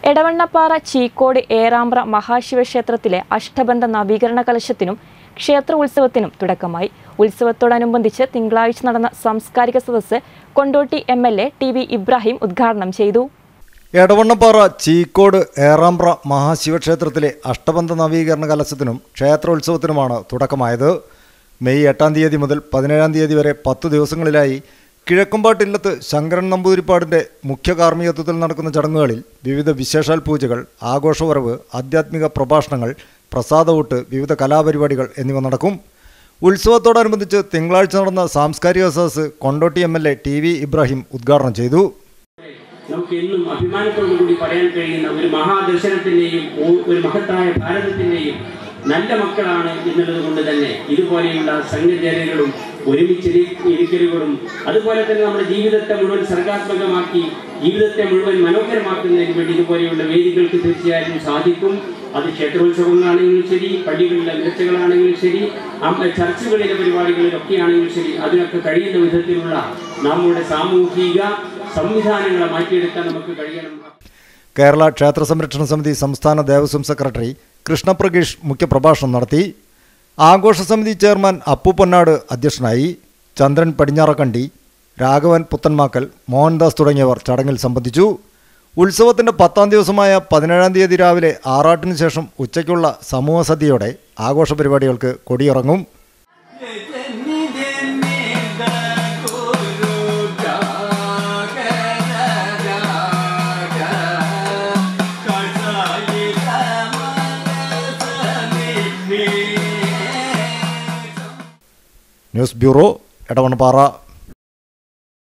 എടവണ്ണപ്പാറ ചീക്കോട് ഏറാമ്പ്ര മഹാശിവക്ഷേത്രത്തിലെ അഷ്ടബന്ധ നവീകരണ കലശത്തിനും ക്ഷേത്ര ഉത്സവത്തിനും തുടക്കമായി ഉത്സവത്തോടനുബന്ധിച്ച് തിങ്കളാഴ്ച നടന്ന സാംസ്കാരിക സദസ്സ് Kondotty M L A T V Ibrahim ഉദ്ഘാടനം ചെയ്തു എടവണ്ണപ്പാറ ചീക്കോട് ഏറാമ്പ്ര മഹാശിവക്ഷേത്രത്തിലെ അഷ്ടബന്ധ നവീകരണ കലശത്തിനും ക്ഷേത്രോത്സവത്തിനുമാണ് തുടക്കമായത് മെയ് എട്ടാം തീയതി മുതൽ പതിനേഴാം തീയതി വരെ പത്തു ദിവസങ്ങളിലായി കിഴക്കുംപാട്ടില്ലത്ത് ശങ്കരൻ നമ്പൂതിരിപ്പാടിൻ്റെ മുഖ്യ കാർമ്മികത്വത്തിൽ നടക്കുന്ന ചടങ്ങുകളിൽ വിവിധ വിശേഷാൽ പൂജകൾ ആഘോഷവരവ് ആധ്യാത്മിക പ്രഭാഷണങ്ങൾ പ്രസാദവൂട്ട് വിവിധ കലാപരിപാടികൾ എന്നിവ നടക്കും ഉത്സവത്തോടനുബന്ധിച്ച് തിങ്കളാഴ്ച നടന്ന സാംസ്കാരിക സദസ്സ് Kondotty M L A T V Ibrahim ഉദ്ഘാടനം ചെയ്തു നമുക്ക് എന്നും അഭിമാനത്തോടു കൂടി പറയാൻ കഴിയുന്ന ഒരു മഹാദർശനത്തിന്റെയും ഒ- ഒരു മഹത്തായ ഭാരതത്തിന്റെയും നല്ല മക്കളാണ് എന്നുള്ളത് കൊണ്ട് തന്നെ ഇതുപോലെയുള്ള സംഘചര്യകളും ഒരുമിച്ച് ഇരിക്കലുകളും അതുപോലെ തന്നെ നമ്മുടെ ജീവിതത്തെ മുഴുവൻ സർഗാത്മകമാക്കി ജീവിതത്തെ മുഴുവൻ മനോഹരമാക്കുന്നതിന് വേണ്ടി ഇതുപോലെയുള്ള വേദികൾക്ക് തീർച്ചയായും സാധിക്കും അത് ക്ഷേത്രോത്സവങ്ങളാണെങ്കിലും ശരി പള്ളികളിലെ നേർച്ചകളാണെങ്കിലും ശരി അം- ചർച്ചുകളിലെ പരിപാടികളിലൊക്കെ ആണെങ്കിലും ശരി അതിനൊക്കെ കഴിയുന്ന വിധത്തിലുള്ള നമ്മുടെ സാമൂഹിക സംവിധാനങ്ങളെ മാറ്റിയെടുക്കാൻ നമുക്ക് കഴിയണം കേരള ക്ഷേത്ര സംരക്ഷണ സമിതി സംസ്ഥാന ദേവസ്വം സെക്രട്ടറി കൃഷ്ണപ്രകീഷ് മുഖ്യപ്രഭാഷണം നടത്തി ആഘോഷ സമിതി ചെയർമാൻ അപ്പു പൊന്നാട് അധ്യക്ഷനായി ചന്ദ്രൻ പടിഞ്ഞാറക്കണ്ടി രാഘവൻ പുത്തൻമാക്കൽ മോഹൻദാസ് തുടങ്ങിയവർ ചടങ്ങിൽ സംബന്ധിച്ചു ഉത്സവത്തിൻ്റെ പത്താം ദിവസമായ പതിനേഴാം തീയതി രാവിലെ ആറാട്ടിന് ശേഷം ഉച്ചയ്ക്കുള്ള സമൂഹ സദ്യയോടെ ആഘോഷ പരിപാടികൾക്ക് കൊടിയിറങ്ങും ന്യൂസ് ബ്യൂറോ എടവണ്ണപ്പാറ